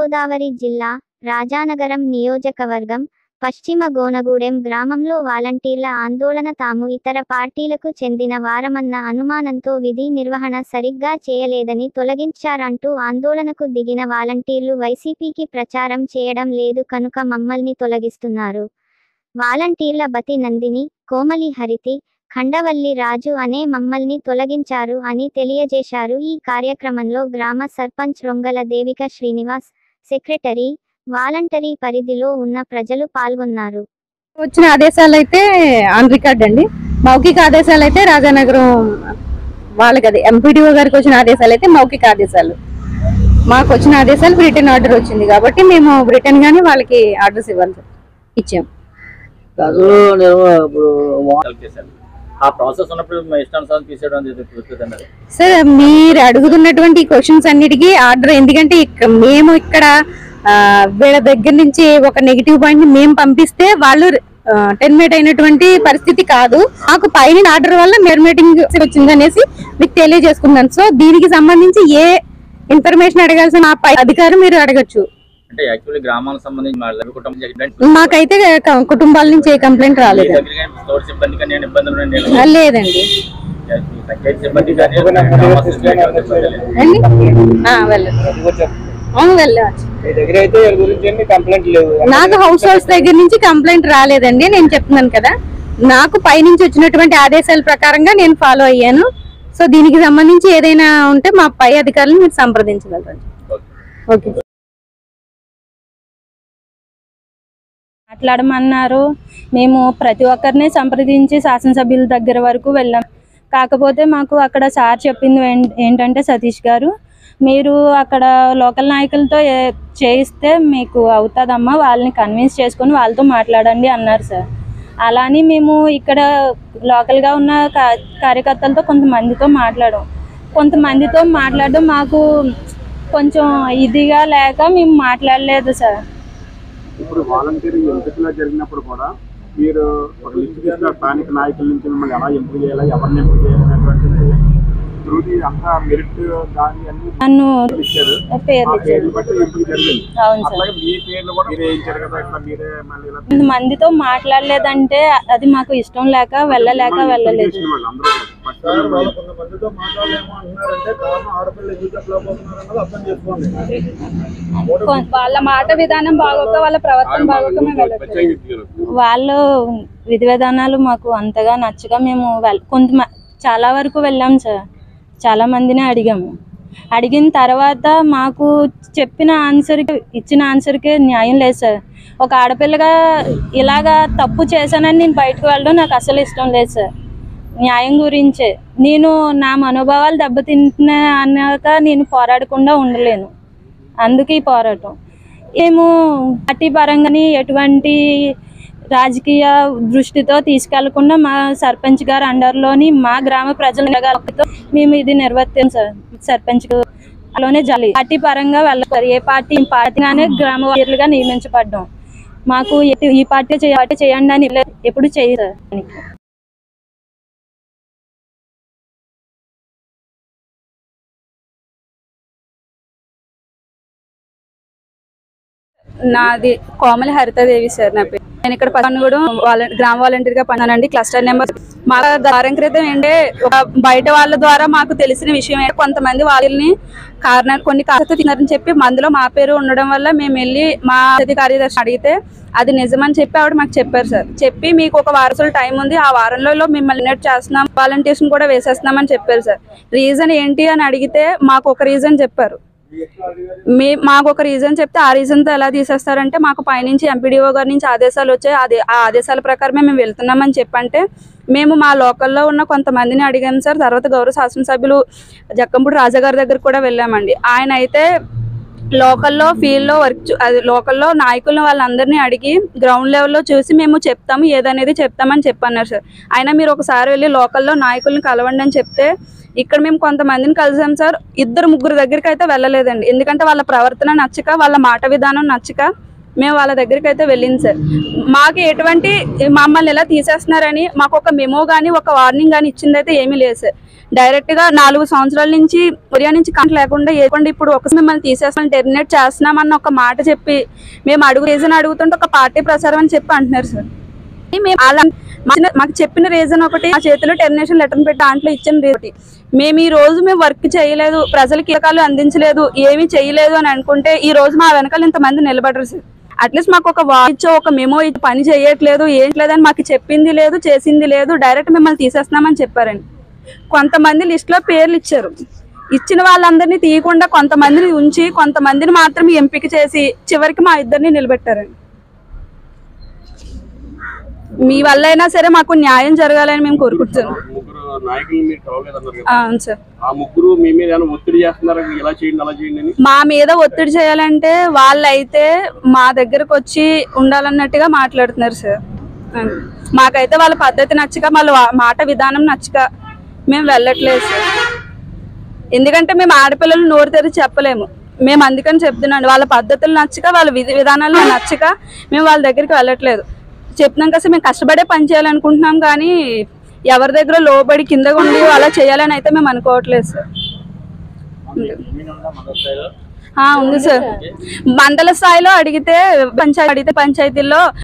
తూర్పుగోదావరి జిల్లా రాజానగరం నియోజకవర్గం పశ్చిమ గోనగూడెం గ్రామంలో వాలంటీర్ల ఆందోళన తాము ఇతర పార్టీలకు చెందిన వారమన్న అనుమానంతో విధి నిర్వహణ సరిగ్గా చేయలేదని తొలగించారంటూ ఆందోళనకు దిగిన వాలంటీర్లు వైసీపీకి ప్రచారం చేయడం లేదు కనుక మమ్మల్ని తొలగిస్తున్నారు వాలంటీర్ల బతి నందిని కోమలి హరితి ఖండవల్లి రాజు అనే మమ్మల్ని తొలగించారు అని తెలియజేశారు ఈ కార్యక్రమంలో గ్రామ సర్పంచ్ రొంగల దేవిక శ్రీనివాస్ సెక్రటరీ వాలంటరీ పరిధిలో ఉన్న ప్రజలు పాల్గొన్నారు వచ్చిన ఆదేశాలు అయితే ఆన్ రికార్డ్ అండి మౌఖిక ఆదేశాలు అయితే రాజానగరం వాళ్ళకి అది ఎంపీడీఓ గారికి వచ్చిన ఆదేశాలు అయితే మౌఖిక ఆదేశాలు మాకు వచ్చిన ఆదేశాలు బ్రిటన్ ఆర్డర్ వచ్చింది కాబట్టి మేము బ్రిటన్ గానీ వాళ్ళకి ఆర్డర్స్ ఇవ్వాలి ఇచ్చాం అసలు నేను ఇప్పుడు మోడల్ చేశాను ఆ ప్రాసెస్ ఉన్నప్పుడు మా ఇష్టానుసారం తీసేయడం అనేది కుదురుతుందండి సార్ మీరు అడుగుతున్నటువంటి క్వశ్చన్స్ అన్నిటికీ ఆర్డర్ ఎందుకంటే ఇక్క- మేము ఇక్కడ ఆ, వీళ్ళ దగ్గర నుంచి ఒక నెగిటివ్ పాయింట్ మేము పంపిస్తే వాళ్ళు టెర్మినేట్ అయినటువంటి పరిస్థితి కాదు మాకు పైన ఆర్డర్ వల్ల మెర్మేటింగ్ వచ్చింది అనేసి మీకు తెలియజేసుకున్నాను సో దీనికి సంబంధించి ఏ ఇన్ఫర్మేషన్ అడగాల్సిన ఆ పై అధికారం మీరు అడగచ్చు అంటే యాక్చువల్లీ గ్రామాలకు సంబంధించి మా లవి కుటుంబం జడ్జిమెంట్ మాకైతే క- కుటుంబాల నుంచి ఏ కంప్లైంట్ మీ రాలేదు దగ్గర కానీ స్టోర్ సిబ్బంది కానీ నేను ఇబ్బందులు ఉన్నాయి నేను ఆ, లేదండి పంచాయతీ సిబ్బంది కానీ గ్రామస్తులు కానీ ఎవరికి ఇబ్బంది లేదు. అండి ఆ, వెళ్ళండి ఆ, వెళ్ళవచ్చు మీ దగ్గర అయితే వీళ్ళ గురించి ఎన్ని కంప్లైంట్ లేవు నాకు హౌస్ హోల్డ్స్ దగ్గర నుంచి కంప్లైంట్ రాలేదండి నేను చెప్తున్నాను కదా నాకు పైనుంచి వచ్చినటువంటి ఆదేశాల ప్రకారంగా నేను ఫాలో అయ్యాను సో దీనికి సంబంధించి ఏదైనా ఉంటే మా పై అధికారులను మీరు సంప్రదించగలరు ఓకే మాట్లాడమన్నారు మేము ప్రతి ఒక్కరిని సంప్రదించి శాసనసభ్యుల దగ్గర వరకు వెళ్ళాం కాకపోతే మాకు అక్కడ సార్ చెప్పింది ఏం- ఏంటంటే సతీష్ గారు మీరు అక్కడ లోకల్ నాయకులతో ఏ- చేయిస్తే మీకు అవుతుందమ్మా వాళ్ళని కన్విన్స్ చేసుకొని వాళ్ళతో మాట్లాడండి అన్నారు సార్ అలా అని మేము ఇక్కడ లోకల్గా ఉన్న కా- కార్యకర్తలతో కొంతమందితో మాట్లాడాం కొంతమందితో మాట్లాడడం మాకు కొంచెం ఇదిగా లేక మేము మాట్లాడలేదు సార్ ఇప్పుడు వాలంటీరింగ్ ఎంపికలో జరిగినప్పుడు కూడా మీరు ఒక లిస్ట్ తీసుకున్న స్థానిక నాయకుల నుంచి మిమ్మల్ని ఎలా ఎంపిక చేయాలి ఎవరిని ఎంపిక చేయాలి అనేటువంటిది త్రూ ది అంతా మెరిట్ దాని అన్ని నన్ను ఇచ్చారు ఆ పేర్లు ఇచ్చారు పేర్లు బట్టి ఎంపిక జరిగింది అవును సార్ అట్లాగే మీ పేర్లు కూడా మీరే ఇచ్చారు కదా ఇట్లా మీరే మళ్ళీ ఇలా కొంతమందితో మాట్లాడలేదంటే అది మాకు ఇష్టం లేక వెళ్ళలేక వెళ్ళలేదు చేసిన వాళ్ళు అందరూ కూడా. ఫస్ట్ కొంతమందితో మాట్లాడలేము అంటున్నారంటే కారణం ఆడపిల్ల ఎందుకు చెప్పలేకపోతున్నారు అన్నది అర్థం చేసుకోండి కొ- వాళ్ళ మాట విధానం బాగోక వాళ్ళ ప్రవర్తన బాగోక మేము వెళ్ళట్లేదు వాళ్ళు విధి విధానాలు మాకు అంతగా నచ్చక మేము వెళ్ కొంత చాలా వరకు వెళ్ళాం సార్ చాలా మందిని అడిగాము అడిగిన తర్వాత మాకు చెప్పిన ఆన్సర్కి ఇచ్చిన ఆన్సర్కి న్యాయం లేదు సార్ ఒక ఆడపిల్లగా ఇలాగా తప్పు చేశానని నేను బయటకు వెళ్ళడం నాకు అసలు ఇష్టం లేదు సార్ న్యాయం గురించే నేను నా మనోభావాలు దెబ్బతింటున్నా అన్నాక నేను పోరాడకుండా ఉండలేను అందుకే ఈ పోరాటం మేము పార్టీ పరంగాని ఎటువంటి రాజకీయ దృష్టితో తీసుకెళ్లకుండా మా సర్పంచ్ గారు అండర్లోని మా గ్రామ ప్రజలతో మేము ఇది నిర్వర్తిం సార్ సర్పంచ్ లోనే జాలి పార్టీ పరంగా వెళ్ళారు ఏ పార్టీ పార్టీగానే గ్రామ వారీలుగా నియమించబడ్డాం మాకు ఎటు- ఈ పార్టీ చేయ- పార్టీ చేయండి అని ఎప్పుడు చేయరు సార్ నాది కోమలి హరితాదేవి సార్ నా పేరు నేను ఇక్కడ పనుగూడెం వాల గ్రామ వాలంటీర్ గా పన్నానండి క్లస్టర్ నెంబర్ మా వారం క్రితం ఏంటంటే ఒక బయట వాళ్ళ ద్వారా మాకు తెలిసిన విషయం ఏంటంటే కొంతమంది వాళ్ళని కారణాలు కొన్ని కారణాలు తిన్నారని చెప్పి మందులో మా పేరు ఉండడం వల్ల మేము వెళ్ళి మా అతిథి కార్యదర్శి అడిగితే అది నిజమని చెప్పి ఆవిడ మాకు చెప్పారు సార్ చెప్పి మీకు ఒక వారం రోజులు టైం ఉంది ఆ వారంలో మిమ్మల్ని నెట్ చేస్తున్నాం వాలంటీర్స్ కూడా వేసేస్తున్నామని చెప్పారు సార్ రీజన్ ఏంటి అని అడిగితే మాకు ఒక రీజన్ చెప్పారు మీ మాకు ఒక రీజన్ చెప్తే ఆ రీజన్తో ఎలా తీసేస్తారంటే మాకు పైనుంచి ఎంపీడీఓ గారి నుంచి ఆదేశాలు వచ్చాయి అదే ఆ ఆదేశాల ప్రకారమే మేము వెళ్తున్నామని చెప్పంటే మేము మా లోకల్లో ఉన్న కొంతమందిని అడిగాం సార్ తర్వాత గౌరవ శాసనసభ్యులు జక్కంపూడి రాజా గారి దగ్గర కూడా వెళ్ళామండి ఆయన అయితే లోకల్లో ఫీల్డ్లో వర్క్ చూ- అది లోకల్లో నాయకులను వాళ్ళందరినీ అడిగి గ్రౌండ్ లెవెల్లో చూసి మేము చెప్తాము ఏదనేది చెప్తామని చెప్పన్నారు సార్ అయినా మీరు ఒకసారి వెళ్ళి లోకల్లో నాయకుల్ని కలవండి అని చెప్తే ఇక్కడ మేము కొంతమందిని కలిసాం సార్ ఇద్దరు ముగ్గురు దగ్గరికి అయితే వెళ్ళలేదండి ఎందుకంటే వాళ్ళ ప్రవర్తన నచ్చక వాళ్ళ మాట విధానం నచ్చక మేము వాళ్ళ దగ్గరికి అయితే వెళ్ళింది సార్ మాకు ఎటువంటి మమ్మల్ని ఎలా తీసేస్తున్నారని మాకు ఒక మెమో కానీ ఒక వార్నింగ్ కానీ ఇచ్చింది అయితే ఏమీ లేదు సార్ డైరెక్ట్ గా నాలుగు సంవత్సరాల నుంచి ఒరియా నుంచి కంట లేకుండా ఏకుండా ఇప్పుడు ఒకసారి మిమ్మల్ని తీసేస్తాం టెర్మినేట్ చేస్తున్నామన్న ఒక మాట చెప్పి మేము అడుగు రీజన్ అడుగుతుంటే ఒక పార్టీ ప్రచారం అని చెప్పి అంటున్నారు సార్ మేము అలా మా- మాకు చెప్పిన రీజన్ ఒకటి మా చేతిలో టెర్మినేషన్ లెటర్ పెట్టి దాంట్లో ఇచ్చిన రీజన్ ఒకటి మేము ఈ రోజు మేము వర్క్ చేయలేదు ప్రజలకి కీలకాలు అందించలేదు ఏమీ చేయలేదు అని అనుకుంటే ఈ రోజు మా వెనకాల ఇంతమంది నిలబడరు సార్ అట్లీస్ట్ మాకు ఒక వాచ్ ఒక మెమో ఇచ్చి పని చేయట్లేదు ఏం లేదని మాకు చెప్పింది లేదు చేసింది లేదు డైరెక్ట్ మిమ్మల్ని తీసేస్తున్నామని చెప్పారండి కొంతమంది లిస్ట్ లో పేర్లు ఇచ్చారు ఇచ్చిన వాళ్ళందరినీ తీయకుండా కొంతమందిని ఉంచి కొంతమందిని మాత్రం ఎంపిక చేసి చివరికి మా ఇద్దరిని నిలబెట్టారండి మీ వల్ల అయినా సరే మాకు న్యాయం జరగాలని మేము కోరుకుంటున్నాం ముగ్గురు నాయకులు మీరు కలవలేదన్నారు కదా ఆ, అవును సార్ ఆ ముగ్గురు మీ మీద ఏమైనా ఒత్తిడి చేస్తున్నారు ఇలా చేయండి అలా చేయండి అని మా మీద ఒత్తిడి చేయాలంటే వాళ్ళైతే మా దగ్గరకు వచ్చి ఉండాలన్నట్టుగా మాట్లాడుతున్నారు సార్ అవును. మాకైతే వాళ్ళ పద్ధతి నచ్చక వాళ్ళ వా- మాట విధానం నచ్చక మేము వెళ్ళట్లేదు సార్ ఎందుకంటే మేము ఆడపిల్లలు నోరు తెరిచి చెప్పలేము మేము అందుకని చెప్తున్నాను వాళ్ళ పద్ధతులు నచ్చక వాళ్ళ విధి విధానాలు నచ్చక మేము వాళ్ళ దగ్గరికి వెళ్ళట్లేదు చెప్తున్నాం కదా సార్ మేము కష్టపడే పని చేయాలనుకుంటున్నాం కానీ ఎవరి దగ్గర లోబడి కింద ఉండి అలా చేయాలని అయితే మేము అనుకోవట్లేదు సార్ ఆ, ఉంది సార్ మండల స్థాయిలో అడిగితే పంచాయతీ అడిగితే పంచాయతీల్లో